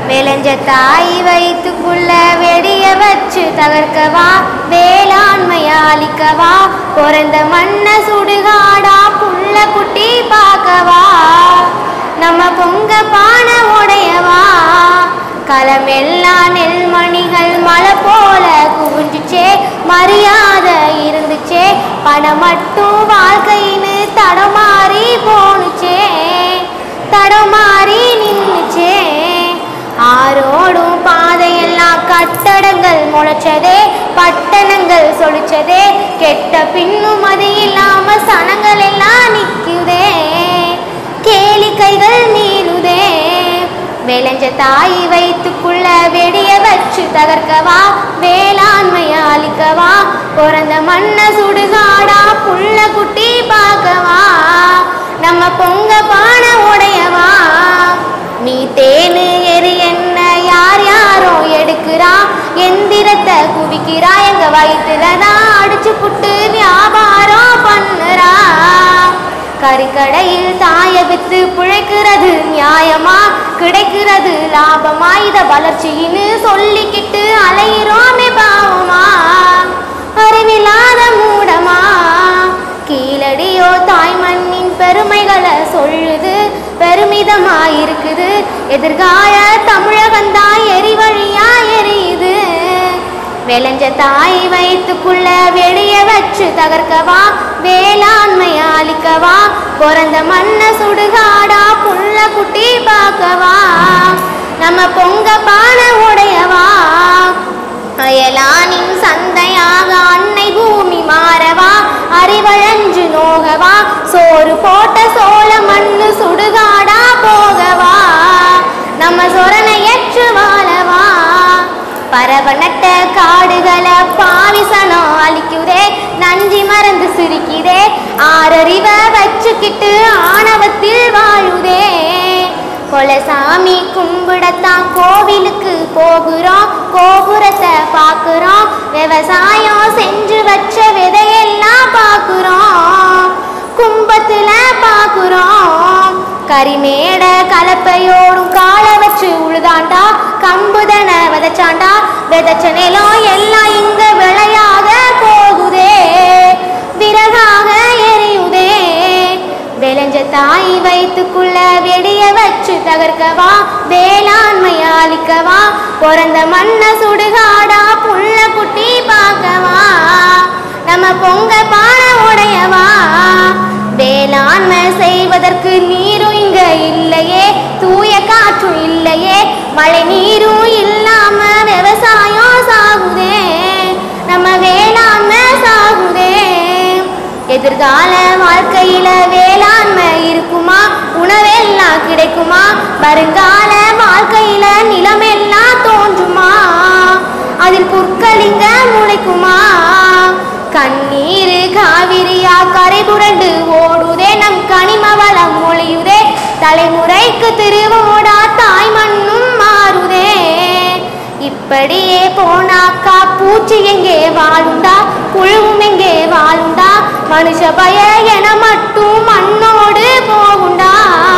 விளைஞ்ச தாய் வயிற்றுக்குள்ள வெடிய வச்சு தகர்க்கவா வேளாண்மைய அழிக்கவா பிறந்த மண்ண சுடுகாடா புள்ள குட்டி பார்க்கவா நம்ம பொங்க பானை உடையவா களமெல்லாம் நெல்மணிகள் மலை போல குவிஞ்சுச்சே மரியாதை இருந்துச்சே பணம் மட்டும் வாழ்க்கைன்னு தடமாறி போணுச்சே தடமாறி நின்னுச்சே ஆரோடும் பாதையெல்லாம் கட்டடங்கள் முளைச்சதே பட்டணங்கள் சொலிச்சதே கெட்ட பின்னும் அது இல்லாம சனங்கள் எல்லாம் நிக்குதே கேளிக்கைகள் நீளுதே விளைஞ்ச தாய் வயிற்றுக்குள்ள வெடிய வச்சு தகர்க்கவா வேளாண்மைய அழிக்கவா பிறந்த மண்ண சுடுகாடா புள்ள குட்டி பார்க்கவா நம்ம பொங்க பானை உடையவா நீ தேனு எரி என்ன யார் யாரோ எடுக்கிறா எந்திரத்தை குவிக்கிறா எங்க வயிற்றுல தான் அடிச்சு புட்டு வியாபாரம் பண்ணுறா கறிக்கடையில் தாய வித்து பிழைக்கிறது நியாயமா கிடைக்கிறது லாபமா இத வளர்ச்சின்னு சொல்லிக்கிட்டு அலையிறோமே பாவமா அறிவில்லாத மூடமா கீழடியோ தாய் மண்ணின் பெருமைகளை சொல்லுது பெருமிதமா இருக்குது எதிர்கால தமிழகந்தான் எரிவழியா எரியுது விளைஞ்ச தாய் வயிற்றுக்குள்ள வெளிய வச்சு தகர்க்கவா வேளாண்மைய அழிக்கவா பிறந்த மண்ண சுடுகாடா புள்ள குட்டி பார்க்கவா நம்ம பொங்க பானை உடையவா அயலானின் சந்தையாக அன்னை பூமி மாறவா அறிவழஞ்சு நோகவா சோறு போட்ட சோள மண்ணு சுடுகாடா போகவா நம்ம சொரணை ஏற்று வாழவா பரவ நட்ட காடுகளை பாவிசனம் அழிக்குதே நஞ்சி மறந்து சிரிக்குதே ஆறறிவ வச்சுக்கிட்டு ஆணவத்தில் வாழுதே கொலசாமி கும்பிடத்தான் கோவிலுக்கு போகிறோம் கோபுரத்தை பார்க்குறோம் விவசாயம் செஞ்சு வச்ச விதையெல்லாம் பார்க்குறோம் கும்பத்துல பார்க்குறோம் கரிமேட கலப்பையோடும் காலை வச்சு உழுதாண்டா கம்புதன விதைச்சாண்டா விதைச்ச நிலம் எல்லாம் இங்க விளையாக போகுதே விறகாக எரியுதே விளைஞ்ச தாய் வயிற்றுக்குள்ள வெடிய வச்சு தகர்க்கவா வேளாண்மைய அழிக்கவா பிறந்த மண்ண சுடுகாடா புள்ள குட்டி பார்க்கவா நம்ம பொங்க பானை உடையவா வேளாண்மை செய்வதற்கு நீரும் இங்க இல்லையே தூய காற்றும் இல்லையே மழை நீரும் இல்லாம விவசாயம் சாகுதே நம்ம வேளாண்மை சாகுதே எதிர்கால வாழ்க்கையில வேளாண்மை இருக்குமா உணவெல்லாம் கிடைக்குமா வருங்கால வாழ்க்கையில நிலமெல்லாம் தோன்றுமா அதில் புற்களிங்க முளைக்குமா கண்ணீர் காவிரியா கரை புரண்டு ஓடுதே நம் கனிம வளம் மொழியுதே தலைமுறைக்கு திருவோடா தாய் மண்ணும் மாறுதே இப்படியே போனாக்கா பூச்சி எங்கே வாழுண்டா புழுவும் எங்கே வாழுண்டா மனுஷ பய என மட்டும் மண்ணோடு போகுண்டா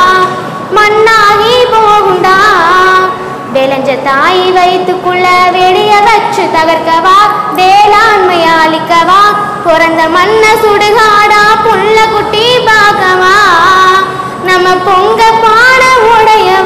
மண்ணாகி போகுண்டா விளைஞ்ச தாய் வயிற்றுக்குள்ள வெடிய வச்சு தகர்க்கவா வேளாண்மைய அழிக்கவா பிறந்த மண்ண சுடுகாடா புள்ள குட்டி பார்க்கவா நம்ம பொங்க பாட உடையவா